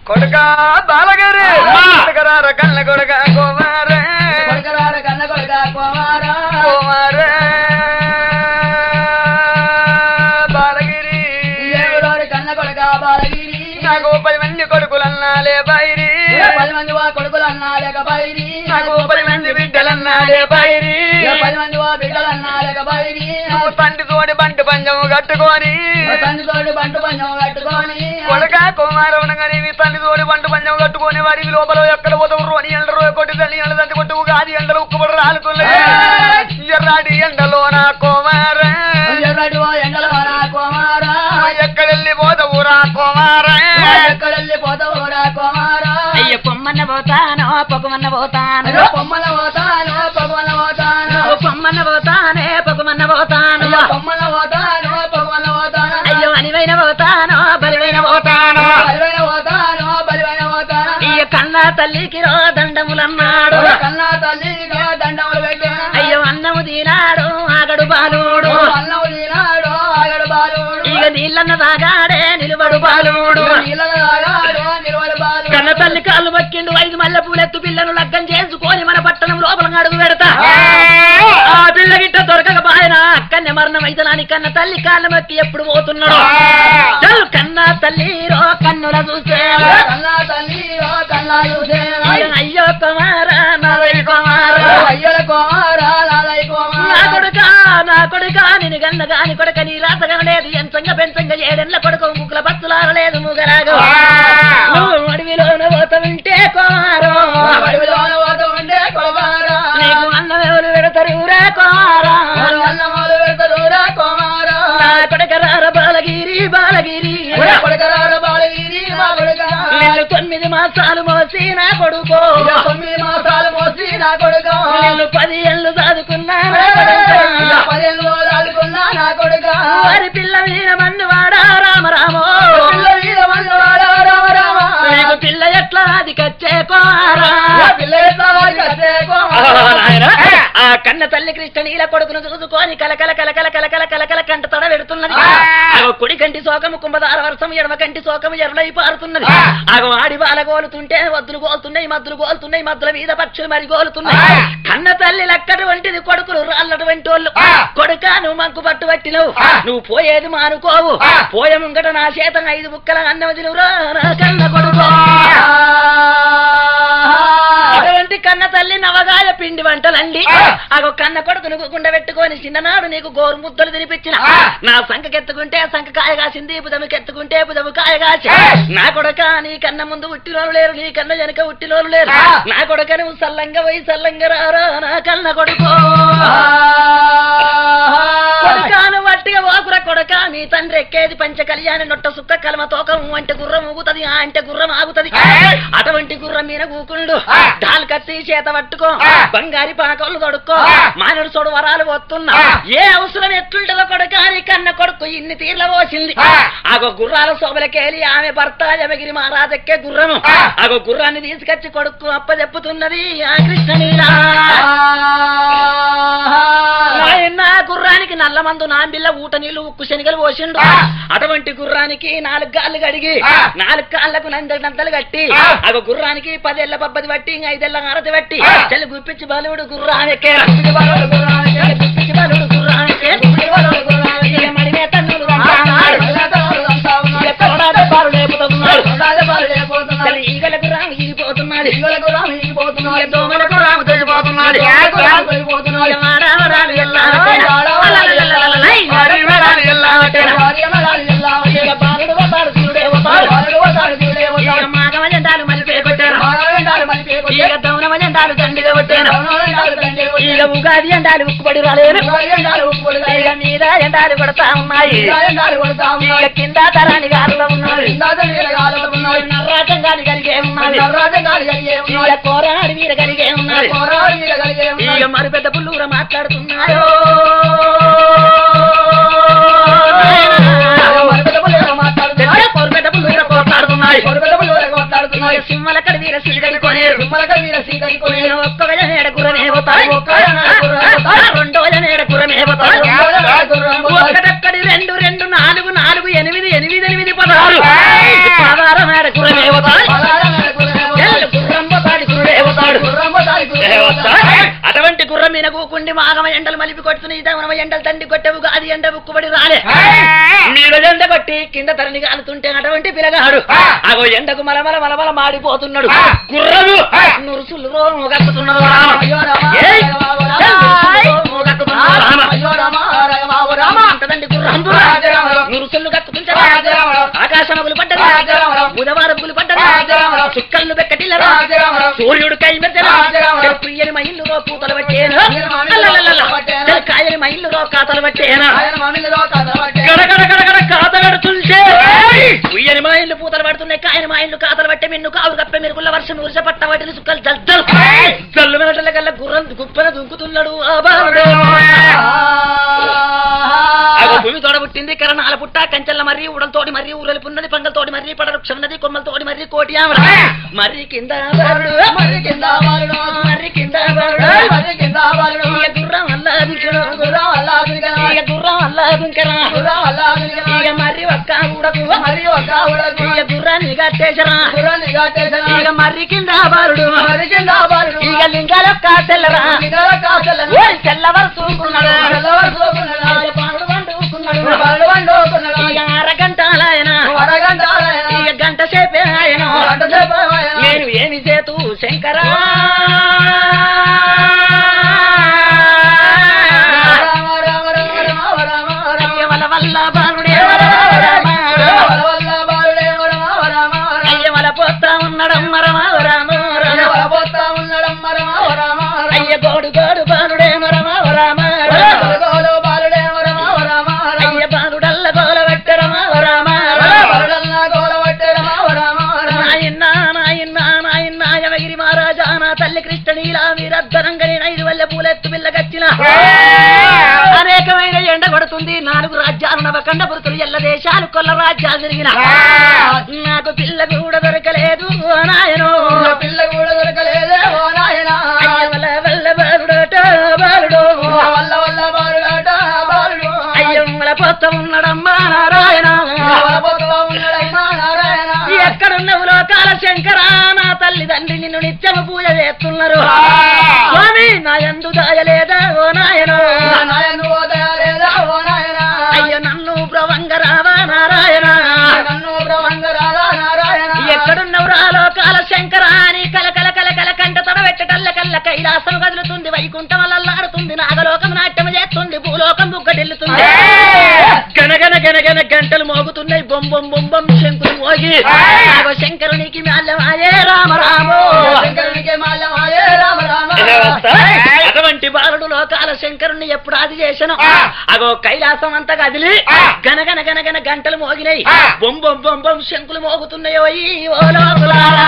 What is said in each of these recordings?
కొడుక బాలగారి అమ్మా. కొడుకరార కళ్ళ కొడుక కుమారే కొడుకరార కన్న కొడుక కుమారా కుమారే బాలగిరి దేవుడోరి కన్న కొడుక బాలగిరి నాకు పది మంది కొడుకులన్నాలే బైరి పది మంది వా కొడుకులు అన్నా లేక బైరి నాకు పది మంది బిడ్డలన్నాలే బైరి పది మంది వా బిడ్డలు అన్నా లేక బైరి నువ్వు తండ్రి తోడి బంటి పంజము కట్టుకొని తండ్రి తోటి బంటు పంచం కట్టుకొని కొడుక కుమారవనగానే మీ తండ్రి తోడి బంటు పంజం కట్టుకొని వాడికి లోపల ఎక్కడ పోతావు అని ఎండరు కొట్టి తల్లి ఎండ తండ్రి కొట్టు గాది ఎండలు ఉక్కుబడి రాలుతున్నాయి ఎర్రాడి ఎండలో నా కుమార ఎర్రటి వా ఎండల వారా కుమారా ఎక్కడెళ్ళి పోతావు రా కుమార ఎక్కడెళ్ళి పోతావు రా కుమారా అయ్య పొమ్మన్న పోతాను పొగమన్న పోతాను అయ్యో పొమ్మల పోతాను పొగమల పోతాను ఓ పొమ్మన్న పోతానే పొగమన్న పోతాను అయ్యో పొమ్మల పోతాను పొగమల పోతాను అయ్యో అనివైన పోతాను బలివైన పోతాను బలివైన పోతాను బలివైన పోతాను అయ్య కన్న తల్లికి రో దండములన్నాడు కన్నా తల్లిగా దండములు పెట్టాను అయ్యో అన్నము తినాడు ఆగడు బాలుడు అన్నం తినాడు ఆగడు బాలుడు ఇక నీళ్ళన్న తాగాడే నిలువడు బాలుడు నీళ్ళ తాగాడు నిలవడు బాలుడు కన్న తల్లి కాళ్ళు పక్కిండు ఐదు మల్లె పూలెత్తు పిల్లను లగ్గం చేసుకొని మన పట్టణం లోపల అడుగు పెడతా ఆ పిల్ల గిట్ట దొరకక బాయన అక్కన్నే మరణం అయితనాని కన్న తల్లి కాళ్ళ మక్కి ఎప్పుడు పోతున్నాడు చల్ కన్న తల్లి రో కన్నుల చూసే కన్నా తల్లి ఓ కన్నా చూసేనా అయ్యో కుమారా నాదై కుమారా అయ్యల కుమారా లాలయ్య నా కుమారా కొడుక నా కొడుక నేను గన్న గాని కొడుక నీ రాతగా లేదు ఎంతంగా పెంచంగా ఏడెళ్ళ కొడుకు ముక్కుల బత్తులారలేదు ముగరాగు నువ్వు అడవిలోన పోత ఉంటే కుమారో అడవిలోన పోతూ ఉండే కుమారా నీకు అన్నం ఎవరు పెడతారు ఊరా కుమారా అన్నమాలు పెడతారు రా కుమారా నా కొడుక రార బాలగిరి బాలగిరి కొడుకరారు బాలగిరి మా కొడుక నిన్ను తొమ్మిది మాసాలు మోసి నా కొడుకో ఇక తొమ్మిది మాసాలు మోసి నా కొడుక నిన్ను పది ఏళ్ళు చదువుకున్నా నా ఇక కొడుక పదిహేను రోజులు ఆడుకున్నా నా కొడుక వారి పిల్ల వీర మన్ను వాడా రామరామో పిల్ల వీర మన్నవాడా రామ రామ నీకు పిల్ల ఎట్లా అది కచ్చే కోరా ఇక పిల్ల ఎట్లా వాడికి అదే కుమారా. ఆ కన్న తల్లి కృష్ణ నీల కొడుకును చూసుకొని కలకల కలకల కలకల కలకల కంట తడ పెడుతున్నది ఆగో కుడి కంటి శోకము కుంభదార వర్షం ఎడమ కంటి శోకము ఎర్రలై పారుతున్నది ఆగో ఆడి బాల గోలుతుంటే వద్దులు గోలుతున్నాయి మద్దులు గోలుతున్నాయి మద్దుల మీద పక్షులు మరి గోలుతున్నాయి కన్న తల్లి లక్కటి వంటిది కొడుకులు రాళ్ళటువంటి వాళ్ళు కొడుక నువ్వు మంకు పట్టు పట్టినవు నువ్వు పోయేది మానుకోవు పోయే ముంగట నా చేత ఐదు ముక్కల అన్నం తినురా నా కన్న కొడుకో అటువంటి కన్న తల్లి నవగాయ పిండి వంటలండి అగో కన్న కొడుకును గుండె పెట్టుకొని చిన్ననాడు నీకు గోరు ముద్దలు తినిపించిన నా సంఖకెత్తుకుంటే సంఖ కాయ కాసింది బుధముకెత్తుకుంటే బుధము కాయ కాసి నా కొడక నీ కన్న ముందు ఉట్టిలోను లేరు నీ కన్న వెనక ఉట్టిలోను లేరు నా కొడక నువ్వు సల్లంగా పోయి సల్లంగా రారా నా కన్న కొడుకో కొడుకాను వట్టిగా వాకుర కొడక మీ తండ్రి ఎక్కేది పంచ కళ్యాణి నొట్ట సుక్క కలమ తోకం అంటే గుర్రం ఊగుతది ఆ అంటే గుర్రం ఆగుతది అటువంటి గుర్రం మీద కూకుండు డాల్ కత్తి చేత పట్టుకో బంగారి పాకలు తొడుక్కో మానుడు సొడు వరాలు వస్తున్నా ఏ అవసరం ఎట్లుంటదో కొడుక అని కన్న కొడుకు ఇన్ని తీర్ల పోసింది ఆగో గుర్రాల శోభలకేలి ఆమె భర్త జమగిరి మహారాజెక్కే గుర్రము ఆగో గుర్రాన్ని తీసుకొచ్చి కొడుకు అప్పచెప్పుతున్నది ఆ కృష్ణనీలా నాయనా గుర్రానికి నల్ల మందు నాంబిల్ల ఊట నీళ్లు ఉక్కు శనిగలు పోసిండు అటువంటి గుర్రానికి నాలుగు కాళ్ళు కడిగి నాలుగు కాళ్ళకు నందలు కట్టి అగ గుర్రానికి పదేళ్ల పబ్బది పట్టి ఐదేళ్ల ఆరతి పట్టి చెల్లి గుప్పించి బలుడు గుర్రానికే గుప్పించి బలుడు గుర్రానికే ఇక మడిమే తన్నులు రంటాడు. ఇక తోడాడు పాలు లేపుతున్నాడు చెల్లి ఈగలకు రాము ఈగిపోతున్నాడు ఇక దోమలకు రాము తొలిపోతున్నాడు ఇక వాడావడాలు ఎల్లావటేనా. అలలలలలలలై, వాడావడాలు ఎల్లావటేనా. ఇక బాలుడు వస్తాడు చూడే వస్తాడు ఇక మాగమ జెండాలు మలిపే కొట్టారు ఇక దౌనమ జెండాలు దండిగా కొట్టాను ఇక ఉగాది జెండాలు ఉక్కుబడి రాలేరు ఇక మీద జెండాలు కొడతా ఉన్నాయి ఇక కింద తరాని గారులో ఉన్నాయి నర్రాటం గాలి కలిగే ఉన్నది ఇక కోరాడి మీద కలిగే ఉన్నది ఇక మరి పెద్ద పుల్లూర మాట్లాడుతున్నాయో పెద్ద కోరు పెద్ద పుల్లూర పోట్లాడుతున్నాయి ఇక సింహల కడి వీర సిరిగడి కొనేరు నేను ఒక్క వేళ నేడ గుర్రమే పోతాను రెండో వేళ నేడ గుర్రమే పోతాను ఒకటక్కడి రెండు రెండు నాలుగు నాలుగు ఎనిమిది ఎనిమిది ఎనిమిది పదహారు పదహారు మేడ గుర్రమే పోతాను మీద కూకుండి మాగమ ఎండలు మలిపి కొడుతున్న ఈ దమనమ ఎండలు తండ్రి కొట్టవు గాది ఎండ ఉక్కుబడి రాలే మీద ఎండ కొట్టి కింద తరణి కాలుతుంటే అటువంటి పిలగాడు అగో ఎండకు మలమల మలమల మాడిపోతున్నాడు గుర్రము నురుసులు మోగక్కుతున్నాడు అయ్యో రామ, ఏయ్! రామ, రామ, ఏయ్! మోగక్కుతున్నాడు రామ. అయ్యో రామ రామ రామ అంటదండి గుర్రం రాజరామరావు. నురుసులు కక్కుతుంటే రాజరామరావు. ఆకాశమగులు పడ్డది రాజరామరావు. బుధవారపులు పడ్డది రాజరామరావు. చుక్కలు పెక్కటిల్ల రాజరామరావు. సూర్యుడు కై రాజరామరావు. ప్రియని మా ఇల్లు రో పూతలు పట్టేను ప్రియని మా ఇల్లు రో అల్లల్లల్ల. పూతలు పట్టేను. తెల కాయని మా ఇల్లు రో కాతలు పట్టేను ఆయన మామిలో కథపట్టే గడగడ గడగడ కాత పెడుతుంటే ఉయ్యని మా ఇల్లు పూతలు పడుతున్నాయి కాయని మా ఇల్లు కాతలు పట్టే మిన్ను కావు కప్పే మెరుగుల వర్షం ఉరిస పట్ట వాటిని చుక్కలు జల్దలు జల్లు మెనటల కల్లా గుర్రం గుప్పన దుంకుతున్నాడు ఆ బాలుడు అగో భూమి తోడ పుట్టింది కరణాల పుట్ట కంచెల మర్రి ఉడలతోటి మర్రి ఊరలిపున్నది పంగలతోటి మర్రి పడవృక్షం ఉన్నది కొమ్మలతోటి మర్రి కోటి ఆమడ మర్రి కింద బాలుడు మరి కింద బాలుడు మర్రి కింద బాలుడు మరి కింద బాలుడు ఇక గుర్రం అల్ల దింకడు గుర్రం అల్లా దుర్గన ఇక గుర్రం అల్ల దింకరా గుర్రం అల్లా దుర్గన ఇక మర్రి ఒక్క ఊడకు మరి ఒక ఉడకు ఇక గుర్రాన్ని కట్టేసరా గుర్రాన్ని కట్టేసిన ఇక మర్రి కింద బాలుడు మరి కింద బాలుడు ఇక లింగాలొక్క తెల్లరా ఇదర కాసలను ఓయ్ తెల్లవారు చూసుకున్నాడు తెల్లవారు చూపున్నాడు. ఇక బాలుడు వండుకున్నాడు బాలుడు వండుకున్నాడు. ఇక అరగంట ఆయన అరగంట ఆయన. ఇక గంట సేపే ఆయన గంట సేపు ఆయన. నేను ఏమి చేతు శంకరా రామ రామ రామ రామ రామ రామ. అయ్యవల వల్ల బాలుడే వల రామ. వల్ల వల్ల బాలుడే రామ రామ రామ. అయ్యవల పోతా ఉన్నాడమ్మ రమ రామ రామ ఎవర పోతా ఉన్నాడమ్మ రామ రామ రామ. అయ్య గోడు గోడు బాలుడే రమ రామ గోలు బాలుడే రామ రామ రామ. అయ్య బాలుడల్ల గోల పెట్టరమ రామ బాలుడల్లా గోల పట్టే రామ రామ రామ. నాయన్న నాయన్న నాయన్న యమగిరి మహారాజా నా తల్లి కృష్ణనీలా మీరద్దరంగా నేను ఐదు వల్ల పూలెత్తు పిల్ల గచ్చిన అనేకమైన ఎండ కొడుతుంది నాలుగు రాజ్యాలు నవకండ పురుతులు ఎల్ల దేశాలు కొల్ల రాజ్యాలు తిరిగిన నాకు పిల్ల కూడా దొరకలేదు ఓ నాయనో ఉన్న పిల్ల కూడా దొరకలేదే ఓ నాయనా. అయ్య వల్ల వల్ల బాలుడోట బాలుడో వల్ల వల్ల బాలుడాట బాలుడు. అయ్యమ్మల పోత ఉన్నాడమ్మా నారాయణ ఎవర పోతా ఉన్నాడమ్మా నారాయణ. ఎక్కడున్నవు లోకాల శంకరా నా తల్లిదండ్రి నిన్ను నిత్యము పూజ చేస్తున్నారు స్వామి నా ఎందు దాయలేదా ఓ నాయనో నా నాయను ఓ దయాలేదా ఓ నాయనా. అయ్య నన్ను ప్రవంగ రావా నారాయణ నన్ను బ్రహ్మంగరాలా నారాయణ. ఎక్కడున్నవు రా లోకాల శంకరా అని కల కల కల కల కంట తడబెట్టటల్ల కల్ల కైలాసం కదులుతుంది వైకుంఠం అల్లాడుతుంది నాగలోకం నాట్యం చేస్తుంది భూలోకం బుగ్గటిల్లుతుంది గనగన గనగన గంటలు మోగుతున్నాయి బొం బొం బొం బొం శంకులు మోగి నాగో శంకరునికి మాల్యమాయే రామ రామో శంకరునికి మాల్యమాయే రామ రామ. అటువంటి బాలుడు లోకాల శంకరుణ్ణి ఎప్పుడు ఆది చేశాను అగో కైలాసం అంతా కదిలి గనగన గనగన గంటలు మోగినాయి బొం బొం బొం బొం శంకులు మోగుతున్నాయో ఈ ఓ లోకులారా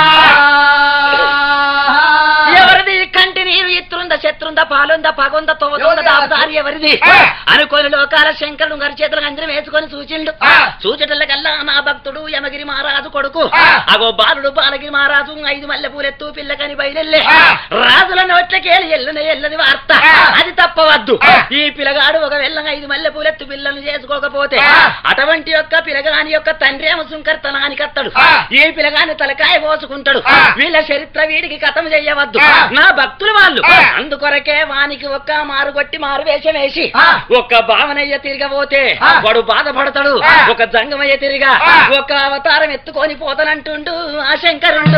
ఎవరిది కంటి నీరు ఇత్రుంద శత్రుంద పాలుంద పగుంద తోదుంద దాపుదారి ఎవరిది అనుకోని లోకాల శంకరుడు గారి చేతులకు అందరం వేసుకొని సూచిండు సూచటల కల్లా నా భక్తుడు యమగిరి మహారాజు కొడుకు అగో బాలుడు బాలగిరి మహారాజు ఐదు మల్లె పూలెత్తు పిల్లకని బయలుల్లే రాజుల నోట్లకేలి ఎల్లున ఎల్లని వార్త అది తప్పవద్దు ఈ పిల్లగాడు ఒక వెళ్ళంగా ఐదు మల్లె పూలెత్తు పిల్లల్ని చేసుకోకపోతే అటువంటి యొక్క పిల్లగాని యొక్క తండ్రి ఏమో సుంకర్తనానికి అత్తడు ఈ పిల్లగాని తలకాయ పోసుకుంటాడు వీళ్ళ చరిత్ర వీడికి కథం చెయ్యవద్దు నా భక్తులు వాళ్ళు అందుకొరకే వానికి ఒక్క మారు కొట్టి మారు వేషం వేసి ఒక్క భావనయ్య తిరగబోతే వాడు బాధపడతాడు ఒక జంగమయ్య తిరిగా ఒక అవతారం ఎత్తుకొని పోతానంటుండు ఆ శంకరుండు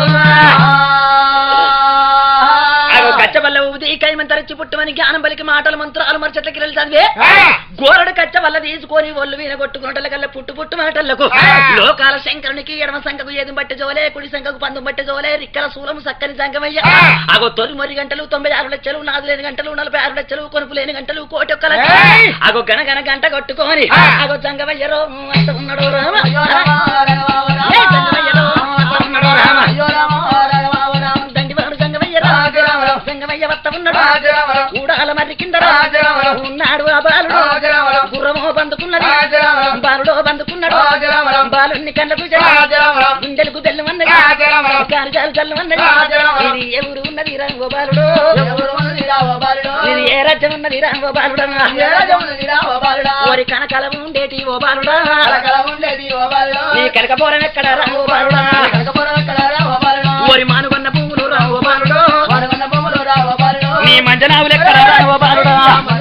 అగో కచ్చబల్ల ఊది కైమని తరచి పుట్టుమని జ్ఞానం బలికి మాటలు మంత్రాలు మరచట్ల కిరలు చదివే గోరడు కచ్చ వల్ల తీసుకొని ఒళ్ళు వీన కొట్టుకున్నట్ల కల్లా పుట్టు పుట్టు మాటలకు లోకాల శంకరునికి ఎడమ సంఖకు ఏది బట్టి జోలే కుడి సంఖకు పందు బట్టి జోలే రిక్కల శూలము సక్కని సంగమయ్య అగో తొలి మొరి గంటలు తొంభై ఆరు లక్షలు నాలుగు లేని గంటలు నలభై ఆరు లక్షలు కొనుపు లేని గంటలు కోటి ఒక్క లక్ష అగో గన గన గంట కొట్టుకొని అగో సంగమయ్యరో అంత ఉన్నాడు రామ అయ్యో రామ రామ రామ. ఏ సంగమయ్యరో అంత ఉన్నాడు రామ అయ్యో రామ రామ రామ. దండివాడు సంగమయ్యరో రాజరామరావు. సంగమయ్య వత్త ఉన్నాడు రాజరామరావు. కూడాల మర్రి కింద రాజరామరావు. ఉన్నాడు ఆ బాలుడు రాజరామరావు. గుర్రమో బందుకున్నది రాజరామరావు. బాలుడో బందుకున్నాడు రాజరామరావు. బాలుని కళ్ళకు రాజరామరావు. గుండెలకు బెల్లు అన్నది రాజరామరావు. కాలు కాలు చల్లు అన్నది రాజరామరావు. ఇది ఎవరు ఉన్నది రాంగో బాలుడు ఎవరు ఉన్నది రావ బాలుడా? ఇది ఏ రాజ్యం ఉన్నది రాంగో బాలుడన్నా ఏ రాజ్యం ఉన్నది రావ బాలుడా? ఓరి కనకాలం ఉండేటి ఓ బాలుడా కలకల ఉండేది ఓ బాలుడా? నీ కనకపోరం ఎక్కడ రాంగో బాలుడా కనకపురం ఎక్కడ రావ బాలుడా? ఓరి మానుగొన్న పువ్వులు రాంగో బాలుడు వాడగొండ బొమ్మలు రావ బాలుడా? నీ మంజనావు లెక్క రావా బాలుడా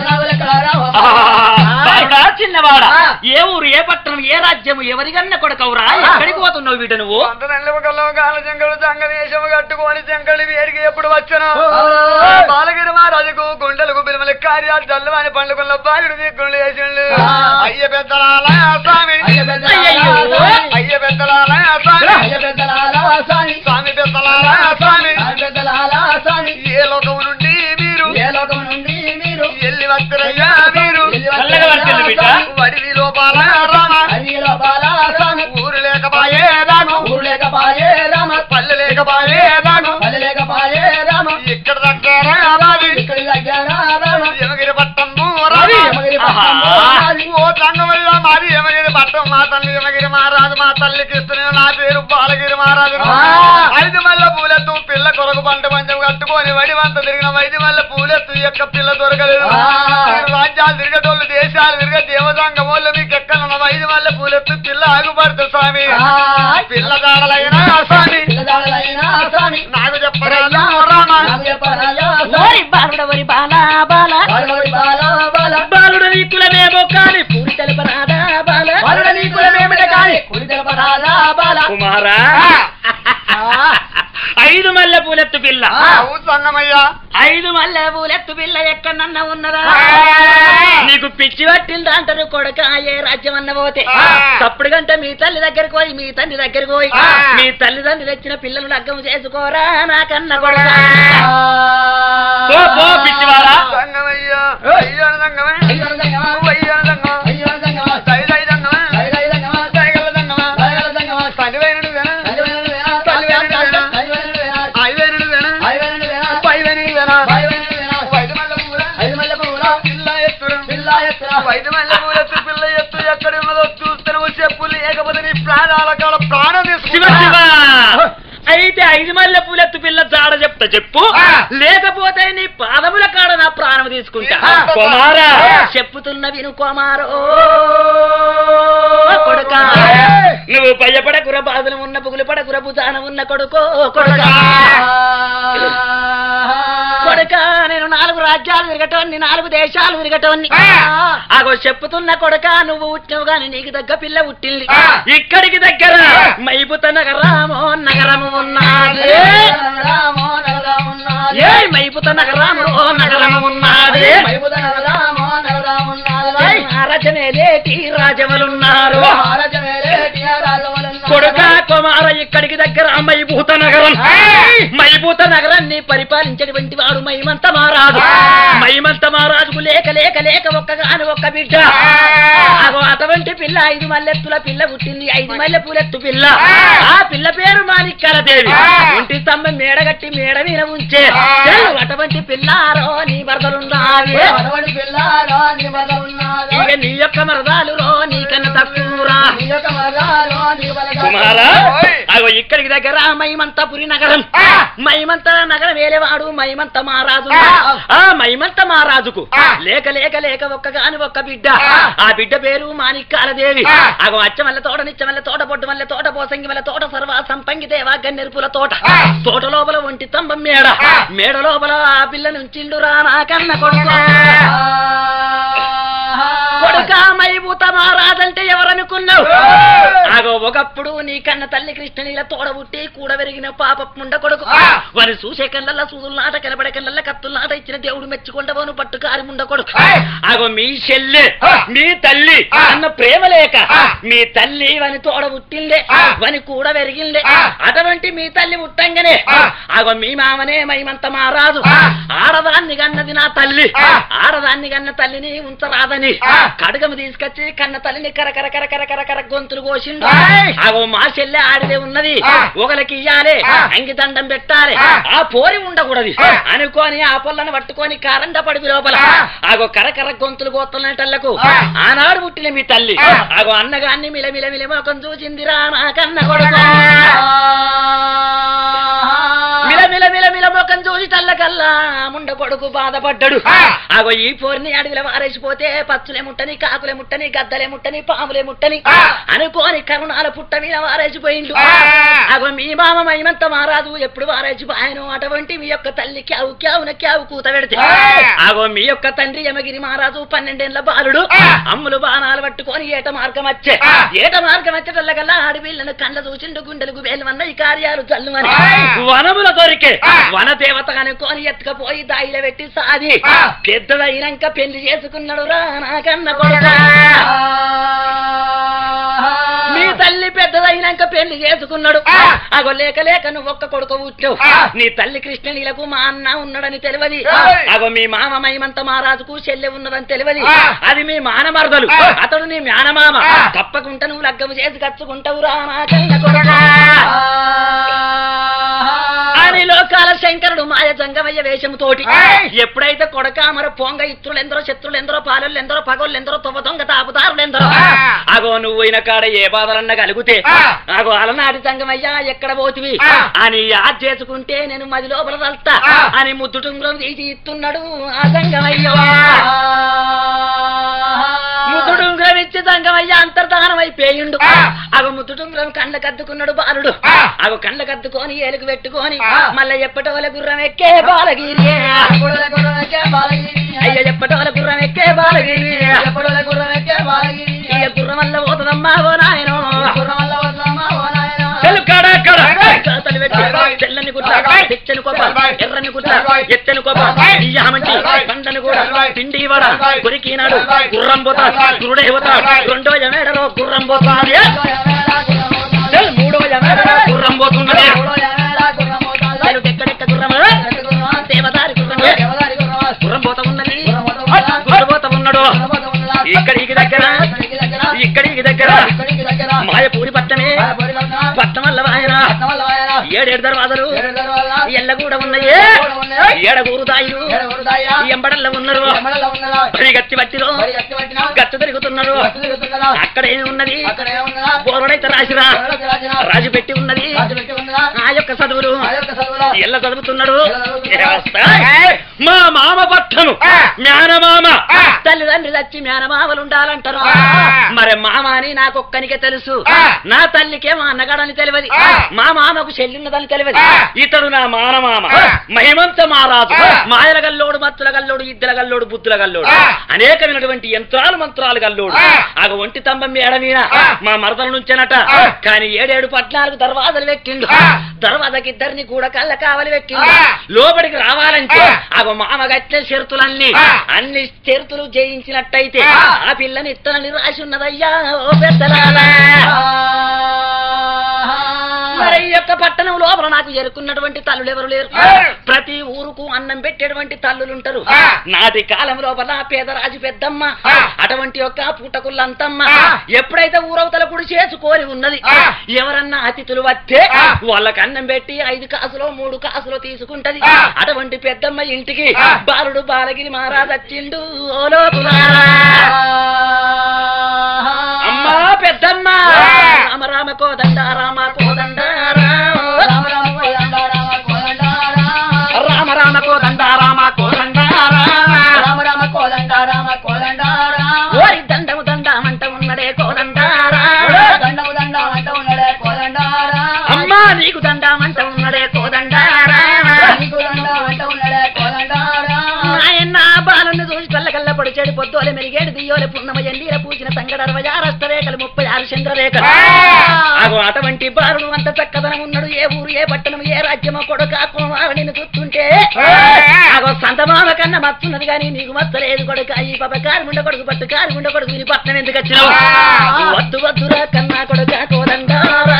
బాలుడా చిన్నవాడా ఏ ఊరు ఏ పట్టణం ఏ రాజ్యం ఎవరికన్నా కొడకవురా ఎక్కడికి పోతున్నావు వీట నువ్వు అంత నెల్లవకల్లో గాల జంగలు సంగవేశము కట్టుకొని జంగళి వేడికి ఎప్పుడు వచ్చను బాలగిరి మహారాజుకు గుండెలకు బిరుమల కార్యాలు చల్లవాని పండుగల్లో బాలుడు దిక్కులు వేసిండు అయ్య పెద్దలాల స్వామి అయ్యయ్యో. అయ్య పెద్దలాల స్వామి స్వామి పెద్దలాల స్వామి ఏ లోకం నుండి మీరు ఎల్లి వస్తురయ్యా మీరు చల్లగా వర్తిల్లు బిడ్డ. వడిది లోపాల రామ ఊరు లేకపాయే రాను పల్లె లేకపాయే రాను ఇక్కడ దగ్గర రావి యమగిరి పట్టం రావి ఓ తంగమయ్య మాది యమగిరి పట్టం మా తల్లి యమగిరి మహారాజు మా తల్లికి ఇస్తున్న నా పేరు బాలగిరి మహారాజు ఐదు మల్ల పూలెత్తు పిల్ల కొరకు పంట పంచం కట్టుకొని వడివంత తిరిగిన ఐదు మల్ల పూలెత్తు యొక్క పిల్ల దొరకలేదు మీరు రాజ్యాలు తిరగటోళ్ళు దేశాలు తిరగ దేవతాంగం వాళ్ళు మీకు ఎక్కడ ఐదు మల్ల పూలెత్తు పిల్ల ఆగుపడుతుంది స్వామి పిల్ల దాడలైనా స్వామి నాకు చెప్పరా రామ ఓరి బాలుడ వరి బాలా బాలా బాలుడ నీ కులమేమో కాని పూరి తెలపరాదా బాల కుమారా ఐదు మల్లె పూలెత్తు పిల్ల అవు సంగమయ్యా ఐదు మల్లె పూలెత్తు పిల్ల ఎక్కడన్నా ఉన్నదా ఆ. నీకు పిచ్చి పట్టిందా అంటారు కొడక ఏ రాజ్యం అన్న పోతే ఆ. తప్పుడు గంట మీ తల్లి దగ్గరికి పోయి మీ తండ్రి దగ్గరికి పోయి ఆ. మీ తల్లిదండ్రులు తెచ్చిన పిల్లలు లగ్గం చేసుకోరా నాకన్న కొడక పో, పో, పిచ్చివాడా. సంగమయ్యా అయ్యాను సంగమే అయ్యాను సంగమా దై దై సంగమా దైగల సంగమా పదివేనుడు వేనా ఐవేనుడు వేనా పైవేనుడు వేనా వైద్య మల్ల పూల పిల్ల ఎత్తురు వైద్య మల్ల పూల ఎత్తు పిల్ల ఎత్తు ఎక్కడ ఉన్నదో చూస్తాను చెప్పులు లేకపోతే నీ ప్రాణాల కాల ప్రాణం శివ తీసుకుంటా శివ అయితే ఐదు మల్లె పూలెత్తు పిల్ల జాడ చెప్తా చెప్పు ఆ. లేకపోతే నీ పాదముల కాడ నా ప్రాణం తీసుకుంటా ఆ. కుమారా ఆ. చెప్పుతున్న విను కుమారో కొడుక ఆ. నువ్వు భయపడకుర బాధలు ఉన్న పుగులు పడకుర భుజాన ఉన్న కొడుకో కొడుక కొడుక నేను నాలుగు రాజ్యాలు తిరగటోన్ని నాలుగు దేశాలు తిరగటోన్ని ఆ. ఆగో చెప్పుతున్న కొడుక నువ్వు పుట్టినవు గాని నీకు దగ్గర పిల్ల పుట్టింది ఆ. ఇక్కడికి దగ్గర మైపుత నగరామో నగరము ఉన్నది ఏ మైపుత నగరాము నగరము ఉన్నది రాజమేలేటి రాజములున్నారు కొడుక కుమార ఇక్కడికి దగ్గర మైభూత నగరం మైభూత నగరాన్ని పరిపాలించేటువంటి వాడు మైమంత మహారాజు మైమంత మహారాజుకు లేక లేక లేక ఒక్కగాని ఒక్క బిడ్డ అగో అటువంటి పిల్ల ఐదు మల్లెత్తుల పిల్ల పుట్టింది ఐదు మల్లె పూలెత్తు పిల్ల ఆ పిల్ల పేరు మాణిక్యాల దేవి ఇంటి స్తంభం మేడగట్టి మేడ మీద ఉంచే తెల్లు అటువంటి పిల్లారో నీ వరదలున్నావి ఇక నీ యొక్క మరదాలు రో నీకన్నా తక్కువరా కుమారా ఓయ్. అగో ఇక్కడికి దగ్గర మైమంతపురి నగరం ఆ. మైమంత నగరం వేలేవాడు మైమంత మహారాజు ఆ. ఆ మైమంత మహారాజుకు ఆ. లేక లేక లేక ఒక్కగాని ఒక్క బిడ్డ ఆ. ఆ బిడ్డ పేరు మాణిక్యాల దేవి ఆ. అగో అచ్చ వల్ల తోట నిచ్చ వల్ల తోట పొట్టు వల్ల తోట పోసంగి వల్ల తోట సర్వ సంపంగి దేవా గన్నెరుపుల తోట ఆ. తోట లోపల ఒంటి స్తంభం మేడ ఆ. మేడ లోపల ఆ పిల్ల నుంచిండురా నాకన్న కొడుకు కొడుక మైభూత మహారాజంటే ఎవరనుకున్నావు ఆగో ఒకప్పుడు నీ కన్న తల్లి కృష్ణనీల తోడబుట్టి కూడ పెరిగిన పాప ముండ కొడుకు ఆ. వారి చూసే కళ్ళల్లా సూదులు నాట కనబడే కళ్ళల్లా కత్తులు నాట ఇచ్చిన దేవుడు మెచ్చుకుంటవను పట్టు కారి ముండ కొడుకు ఆ. ఆగో మీ చెల్లె ఆ. మీ తల్లి ఆ. అన్న ప్రేమ లేక ఆ. మీ తల్లి వని తోడబుట్టిందే ఆ. వని కూడ పెరిగిందే ఆ. అటువంటి మీ తల్లి పుట్టంగానే ఆ. ఆగో మీ మామనే మైమంత మారాదు ఆ. ఆడదాన్ని కన్నది నా తల్లి ఆ. ఆడదాన్ని కన్న తల్లిని ఉంచరాదని ఆ. కడగము తీసుకొచ్చి కన్న తల్లిని కరకర కరకర కరకర గొంతులు కోసిండు ఆయ్. ఆగో మా చెల్లె ఆడిదే ఉన్నది ఆ. ఒకరికి ఇయ్యాలి ఆ. అంగి దండం పెట్టాలి ఆ. ఆ పోరి ఉండకూడదు ఆ. అనుకోని ఆ పొల్లను పట్టుకొని కారండ పడివి లోపల ఆ. ఆగో కరకర గొంతులు గోత్తలటల్లకు ఆ. ఆనాడు పుట్టిన మీ తల్లి ఆ. ఆగో అన్నగాన్ని మిల మిల మిల మొఖం చూసిందిరా నా కన్న కొడుకు మిల మిల మిల మిల మొఖం చూసి తల్లకల్లా ముండ కొడుకు బాధపడ్డాడు ఆ. అగో ఈ పోరిని అడవిలో వారేసిపోతే పచ్చులే ముట్టని కాకులే ముట్టని గద్దలే ముట్టని పాములే ముట్టని ఆ. అనుకోని కరుణాల పుట్ట మీద వారేసిపోయిండు ఆ. అగో మీ మామ మహిమంత మారాదు ఎప్పుడు వారేసిపోయాను అటువంటి మీ యొక్క తల్లి క్యావు క్యావున క్యావు కూత పెడితే ఆ. అగో మీ యొక్క తండ్రి యమగిరి మహారాజు పన్నెండేళ్ల బాలుడు ఆ. అమ్ములు బాణాలు పట్టుకొని ఏట మార్గం వచ్చే ఆ. ఏట మార్గం వచ్చేటల్లకల్లా ఆడపిల్లను కళ్ళ చూసిండు గుండెలకు వేలువన్న ఈ కార్యాలు చల్లుమని ఆ. వనముల దొరికే ఆ. వన దేవత అనుకొని ఎత్తుకపోయి దాయిలో పెట్టి సాది ఆ. పెద్దదైనాక పెళ్లి చేసుకున్నాడు రా నాకన్న కొడుకా మీ తల్లి పెద్దదైనాక పెళ్లి చేసుకున్నాడు ఆ. అగో లేక లేక నువ్వు ఒక్క కొడుకు పుట్టావు ఆ. నీ తల్లి కృష్ణనీలకు మా అన్న ఉన్నాడని తెలియదు ఏయ్. అగో మీ మామ మహిమంత మహారాజుకు చెల్లె ఉన్నదని తెలియదు ఆ. అది మీ మానమరదలు ఆ. అతడు నీ మేనమామ ఆ. తప్పకుండా నువ్వు లగ్గము చేసి కచ్చుకుంటావు రా నాకన్న కొడుకా అని లోకాల శంకరుడు మాయ జంగమయ్య వేషముతోటి ఏయ్! ఎప్పుడైతే కొడక మరి పొంగ ఇత్రులు ఎందరో శత్రులు ఎందరో పాలలు ఎందరో పగోళ్ళు ఎందరో తొవ్వ దొంగ తాపుదారులు ఎందరో ఆ! అగో నువ్వు అయిన కాడ ఏ బాధలన్నా కలిగితే ఆ! అగో అలనాటి సంగమయ్యా ఎక్కడ పోతివి ఆ! అని యాద్ చేసుకుంటే నేను మది లోపల తల్తా ఆ! అని ముద్దు టుంగురం తీసి ఇస్తున్నాడు ఆ సంగమయ్య ముద్దుడుంగురం ఇచ్చి సంగమయ్య అంతర్ధానం అయిపోయిండు ఆ! అగో ముద్దుడుంగురం కండ్ల కద్దుకున్నాడు బాలుడు ఆ! అగో కండ్ల కద్దుకొని ఏలుగు పెట్టుకొని ఆ! మళ్ళీ ఎప్పటోల గుర్రం ఎక్కే బాలగిరి అయ్య ఎప్పటోల గుర్రం ఎక్కే బాలగిరి ఇక గుర్రం వల్ల పోతుందమ్మా ఓ నాయనో చెలు కాడ కాడ. చేతలు పెట్టి తెల్లని గుట్ట తెచ్చని కొబ్బ ఎర్రని గుట్ట ఎత్తని కొబ్బ బియ్యమంటి పండను కూడా పిండి వడ కొరికినాడు గుర్రం పోతా గురుడే పోతా రెండో ఎమేడలో గుర్రం పోతా చెల్ మూడో ఎమేడలో గుర్రం పోతున్నది చెలు ఎక్కడెక్క గుర్రం దేవదారి గుర్రం గుర్రం పోతా ఉన్నది గుర్రం పోతా ఉన్నాడు ఇక్కడికి దగ్గర ఇక్కడికి దగ్గర మాయపూరి పట్టమే పట్టం వల్ల ఆయన ఏడేడు దర్వాజలు ఎల్ల కూడా ఉన్నాయి ఏడగూరు దాయిలు ఎంబడల్ల ఉన్నారు పరిగత్తి బట్టిలో గచ్చు తిరుగుతున్నారు అక్కడ ఏమి ఉన్నది బోరుడైతే రాసిరా రాజు పెట్టి ఉన్నది ఆ యొక్క చదువులు ఎల్ల చదువుతున్నాడు ఏ వస్తాయ్? మా మామ పట్టను ఆ. మేనమామ ఆ. తల్లిదండ్రి చచ్చి మేనమామలు ఉండాలంటారు ఆ. మరి మామ అని నాకొక్కనికే తెలుసు ఆ. నా తల్లికే మా అన్నగాడని తెలియదు ఆ. మా మామకు చెల్లిన్నదని తెలియదు ఆ. ఇతడు నా మానమామ ఆ. మహిమంత మారాజు ఆ. మాయల గల్లోడు మత్తుల గల్లోడు ఇద్దల గల్లోడు బుద్ధుల గల్లోడు ఆ. అనేకమైనటువంటి యంత్రాలు మంత్రాలు గల్లోడు ఆ. ఆగ ఒంటి స్తంభం మేడ మీద ఆ. మా మరదల నుంచేనట ఆ. కానీ ఏడేడు పద్నాలుగు దర్వాజలు పెట్టిండు ఆ. దర్వాజకి ఇద్దరిని కూడా కళ్ళ కావలి పెట్టిండు ఆ. లోపలికి రావాలంటే ఆ. అగో మామ గట్టిన షరతులన్నీ ఆ. అన్ని షరతులు జయించినట్టయితే ఆ. ఆ పిల్లని ఇత్తనని రాసి ఉన్నదయ్యా ఓ పెద్దలారా మరి ఈ యొక్క పట్టణం లోపల నాకు ఎరుకున్నటువంటి తల్లులు ఎవరు లేరు ఆ. ప్రతి ఊరుకు అన్నం పెట్టేటువంటి తల్లులుంటారు ఆ. నాటి కాలం లోపల పేదరాజు పెద్దమ్మ ఆ. అటువంటి యొక్క పుట్టకుళ్ళంతమ్మ ఆ. ఎప్పుడైతే ఊరవతల గుడి చేసుకొని ఉన్నది ఆ. ఎవరన్నా అతిథులు వస్తే ఆ. వాళ్ళకి అన్నం పెట్టి ఐదు కాసులో మూడు కాసులో తీసుకుంటది ఆ. అటువంటి పెద్దమ్మ ఇంటికి ఆ. బాలుడు బాలగిరి మహారాజ్ వచ్చిండు ఓ లోకులారా. అమ్మా పెద్దమ్మ ఆ. రామ రామ కోదండ రామ కోదండ రామ రామ రామ కోదండ రామ కోదండ రామ ఓరి దండము దండమంట ఉన్నడే కోదండ అమ్మా నీకు దండమంట ఉన్నడే కోదండ నాయన్న బాలుని చూసి కళ్ళ పొడి చెడి పొద్దులే మెరిగేడు దియోలే పున్నమ ఎండీల పూసిన సంగడ అరవై ఆరు అష్టరేఖలు ముప్పై ఆరు చంద్రరేఖలు అగో అటువంటి బాలుడు అంత చక్కదనం ఉన్నాడు ఏ ఊరు ఏ పట్టణం ఏ రాజ్యమో కొడుక కుమారుడిని చూస్తుంటే అగో సంతమామ కన్నా మత్తున్నది కానీ నీకు మత్తలేదు కొడుక ఈ పాప కారు ఉండ కొడుకు పట్టు కారు ఉండ కొడుకు నీ పట్నం ఎందుకు వచ్చినావు వద్దు వద్దురా కన్నా కొడుక కోదండారా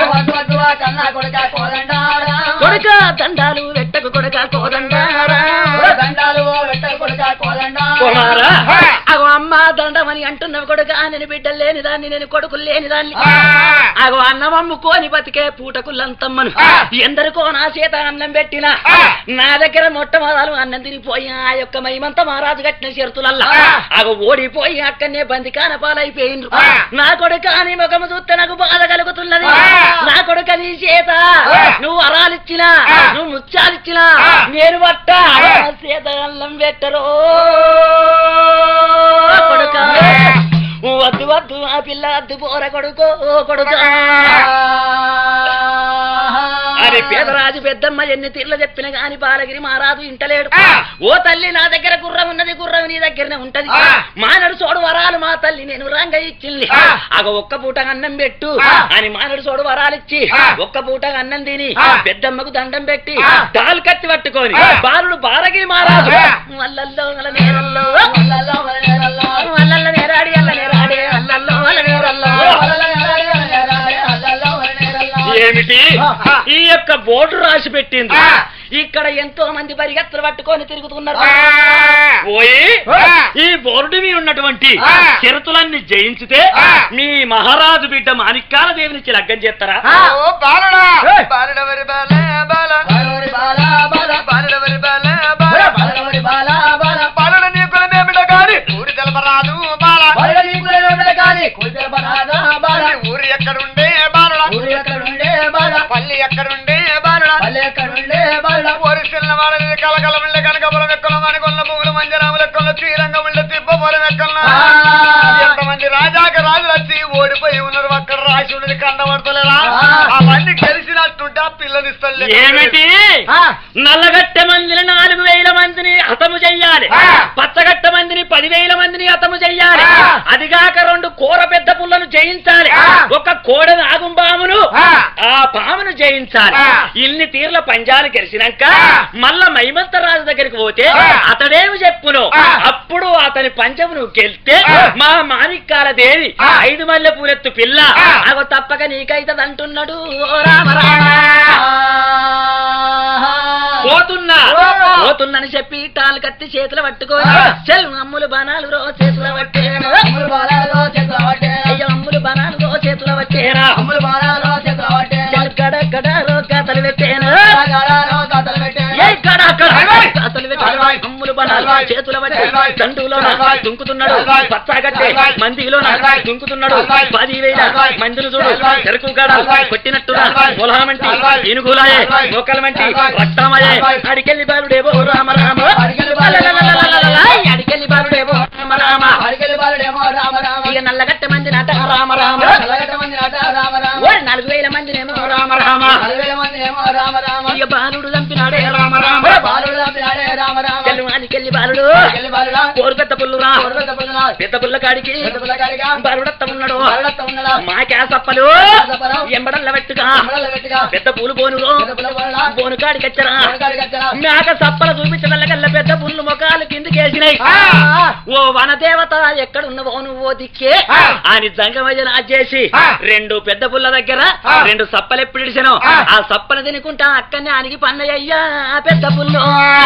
కొడుక దండాలు వెట్టకు కొడుక కోదండారా కుమారా అగో అమ్మ దండమని అని అంటున్నావు కొడుక నేను బిడ్డలు లేని దాన్ని నేను కొడుకులు లేని దాన్ని ఆ. అగో అన్నం అమ్ముకోని బతికే పూటకులంతమ్మను ఆ. ఎందరికో నా చేత అన్నం పెట్టినా ఆ. నా దగ్గర మొట్టమొదలు అన్నం తినిపోయి ఆ యొక్క మహిమంత మహారాజు కట్టిన షరతులల్లా ఆ. అగో ఓడిపోయి అక్కడనే బందికాన పాలైపోయిండ్రు ఆ. నా కొడుక నీ ముఖము చూస్తే నాకు బాధ కలుగుతున్నది ఆ. నా కొడుక నీ చేత ఆ. నువ్వు వరాలిచ్చినా ఆ. నువ్వు ముత్యాలిచ్చినా ఆ. నేను పట్ట ఆ. నా చేత అన్నం పెట్టరు కొడుక వద్దు వద్దు ఆ పిల్ల వద్దు పోర కొడుకో కొడుక అని పేదరాజు పెద్దమ్మ ఎన్ని తీర్ల చెప్పిన గాని బాలగిరి మహారాజు ఇంటలేడు ఆ. ఓ తల్లి నా దగ్గర గుర్రం ఉన్నది గుర్రం నీ దగ్గరనే ఉంటది ఆ. మానడు సోడు వరాలు మా తల్లి నేను రంగ ఇచ్చింది ఆ. అగ ఒక్క పూట అన్నం పెట్టు ఆ. అని మానడు సోడు వరాలు ఇచ్చి ఆ. ఒక్క పూట అన్నం తిని ఆ. పెద్దమ్మకు దండం పెట్టి ఆ. తాలు కత్తి పట్టుకొని ఆ. బాలుడు బాలగిరి మహారాజు ఆ. వల్లల్లో వల్ల నేరల్లో వల్లల్ల నేరాడి అల్ల నేరాడి అల్లల్లో వల్ల నేరల్లో ఏమిటి ఆ. ఈ యొక్క బోర్డు రాసి పెట్టింది ఆ. ఇక్కడ ఎంతో మంది పరిగెత్తలు పట్టుకొని తిరుగుతున్నారు ఆ. పోయి ఆ. ఈ బోర్డు మీద ఉన్నటువంటి ఆ. చిరతులన్నీ జయించితే ఆ. మీ మహారాజు బిడ్డ మాణిక్యాల దేవినిచ్చి లగ్గం చేస్తారా ఓ బాలుడా ఏయ్. బాలుడవరి బాల బాల బాలుడవరి బాల బాల బాలుడ నీ కులమేమిట గాని ఊరి తెలపరాదు బాల ఊరు ఎక్కడుండే బాలుడ పల్లి ఎక్కడుండే బాలుడ ఊరి చిన్నవాడని కలకలముండే కనకపురం ఎక్కల మణికొల్ల పువ్వులు మంజరాములు ఎక్కల శ్రీరంగముండే తిప్పపురం ఎక్కల ఎంతమంది రాజాక రాజులు వచ్చి ఓడిపోయి ఉన్నారు అక్కడ రాసి ఉన్నది కండబడతలేరా ఆ. అవన్నీ గెలిచినట్టుంటే ఆ పిల్లనిస్తలే ఏమిటి నల్లగట్టె మందిని నాలుగు వేల మందిని హతము చెయ్యాలి ఆ. పచ్చగట్ట మందిని పదివేల మందిని హతము చెయ్యాలి ఆ. అదిగాక రెండు కూర పెద్ద పుల్లను జయించాలి ఆ. ఒక కోడ నాగుంబామును ఆ. ఆ పామును జయించాలి ఆ. ఇన్ని తీర్ల పంజాలు గెలిచినాక ఆ. మళ్ళా మైమంత రాజు దగ్గరికి పోతే ఆ. అతడేమి చెప్పును ఆ. అప్పుడు అతని పంచము నువ్వు గెలిస్తే ఆ. మా మాణిక్యాల దేవి ఆ. ఐదు మల్లె పూలెత్తు పిల్ల ఆ. అగో తప్పక నీకైతది అంటున్నాడు ఓ రామ రామ పోతున్నా ఓ. పోతున్నని చెప్పి టాలు కత్తి చేతులు పట్టుకొని ఆ. చెల్లు అమ్ములు బాణాలు రో చేతుల పట్టేను అయ్యో అమ్ములు బాణాలు రో చేతుల పట్టేరా చెల్లు గడ గడ రో కథలు పెట్టేను ఏ గడ గడ అల్వాయ్. కథలు పెట్టేను అల్వాయ్. అమ్ములు బాణాలు అల్వాయ్. చేతుల పట్టి అల్వాయ్. దండులో అల్వాయ్. దుంకుతున్నాడు అల్వాయ్. పచ్చాగట్టే అల్వాయ్. మందిలో అల్వాయ్. దుంకుతున్నాడు అల్వాయ్. పదివేల అల్వాయ్. మందులు చూడు అల్వాయ్. చెరుకు గడ అల్వాయ్. కొట్టినట్టురా అల్వాయ్. పొలహమంటి అల్వాయ్. ఏనుగులాయే అల్వాయ్. మోకలమంటి అల్వాయ్. రక్తమయే అల్వాయ్. అడికెళ్ళి బాలుడేవో రామ రామ అడికెళ్ళి బాలుడేవో లలలలలలలల, అడికెళ్ళి బాలుడేవో రామ రామ ఇక నల్లగట్ట మంది నట రామ రామ ఓరి నాలుగు వేల మందినేమో రామ రామ ఇక బాలుడు చంపినాడే రామ రామ చెల్లు అడికెళ్ళి బాలుడు కోరు పెద్ద పుల్లురా పెద్ద పుల్ల కాడికి బాలుడత్త ఉన్నాడు మాకే సప్పలు ఎంబడల్ల పెట్టుగా పెద్ద పూలు బోనులో బోను కాడికి వచ్చరా మేక సప్పల చూపించడం కల్ల పెద్ద పుల్లు ముఖాలు కిందికేసినాయి ఓ వనదేవత ఎక్కడున్నవో నువ్వు దిక్కే ఆ. అని జంగమయ్యన చేసి ఆ. రెండు పెద్ద పుల్ల దగ్గర ఆ. రెండు సప్పలు ఎప్పుడు ఇడిచాను ఆ. ఆ సప్పలు తినుకుంటా అక్కడనే అనిగి పన్నయ్యా పెద్ద పుల్లు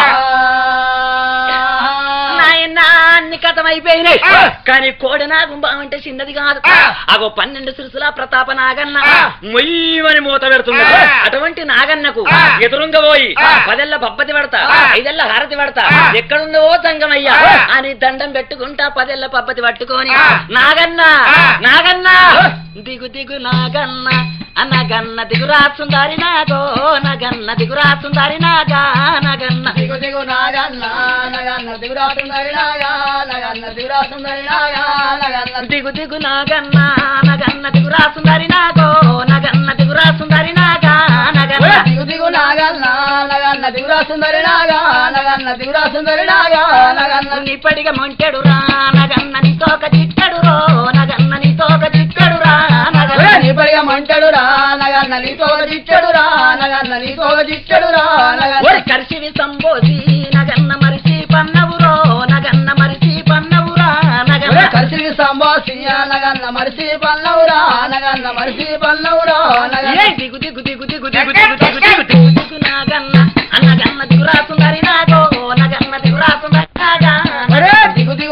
నాయన అన్ని కథమైపోయినాయి ఆ. కానీ కోడి నాగుంబం అంటే చిన్నది కాదు ఆ. అగో పన్నెండు సిరుసుల ప్రతాప నాగన్న ఆ. మొయ్యమని మూత పెడుతుంది ఆ. అటువంటి నాగన్నకు ఆ. ఎదురుంగా పోయి ఆ. పదెల్ల పబ్బతి పెడతా ఆ. ఐదెల్ల హారతి పెడతా ఆ. ఎక్కడుందో సంగమయ్యా ఆ. అని దండం పెట్టుకుంటా పదెల్ల పబ్బతి పట్టుకొని ఆ. నాగన్న ఆ. నాగన్న ఆ. దిగు దిగు నాగన్న అనగన్న దిగురా సుందారి నాగో నగన్న దిగురా సుందారి నాగా నగన్న దిగు దిగు నాగన్న నగన్న దిగురా సుందరి నాగా నగన్న దిగురా సుందరి నాగా నగన్న దిగు దిగు నాగన్న నగన్న దిగురా సుందరి నాగో నగన్న దిగురా సుందరి నాగా నగన్న దిగు దిగు నాగన్న నగన్న దిగురా సుందరి నాగా నగన్న దిగురా సుందరి నాగా నగన్న నిప్పటిగా మొంటెడు రా నగన్న నీతో ఒక చిట్టడు రో నగన్న నీతో ఒక చిట్టడు రా నగన్న నీపడిగా మంటడు రా నగన్న నీతో దిచ్చడు రా నగన్న నీతో దిచ్చడు రా నగన్న ఒరి కరిసివి సంబోసి నగన్న మరిసి పన్నవురో నగన్న మరిసి పన్నవురా నగన్న కలిసి సంభాషియ నగన్న మరిసి పల్లవురా నగన్న మరిసి పల్లవురా ఏ నగన్న దిగు దిగు దిగు దిగు దిగు దిగు దిగు దిగు దిగు దిగు నాగన్న అన్నగన్న దిగురా సుందరి నాగో నగన్న దిగురా సుందరి నాగా ఒరే దిగు దిగు